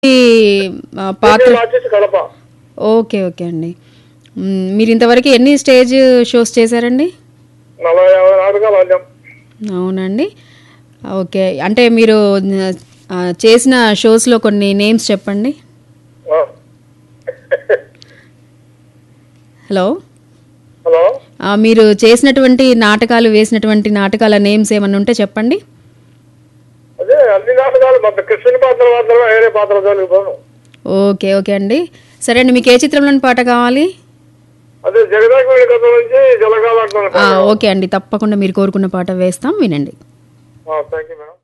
ఈ, ఆ, పాత్ర సీరియల్ వచ్చేసి కడప ఓకే ఓకే అండి మ్, మీరు ఇంతవరకు ఎన్ని స్టేజ్ షోస్ చేశారండి నలభై యాభై నాటకాలు ఆడాం అవునండి ఓకే అంటే మీరు ఆ, చేసిన షోస్లో కొన్ని నేమ్స్ చెప్పండి ఆ. హలో హలో ఆ, మీరు చేసినటువంటి నాటకాలు వేసినటువంటి నాటకాల నేమ్స్ ఏమన్నా ఉంటే చెప్పండి అదే అన్ని నాటకాలు మొత్తం కృష్ణుని పాత్ర మాత్రమే వేరే పాత్ర జోలికి పోను ఓకే ఓకే అండి సరే అండి మీకు ఏ చిత్రంలోని పాట కావాలి అదే జగదాకుడి కథ నుంచి జలగాలంటున్నాను ఆ, ఓకే అండి తప్పకుండా మీరు కోరుకున్న పాట వేస్తాం వినండి థ్యాంక్ యూ మేడం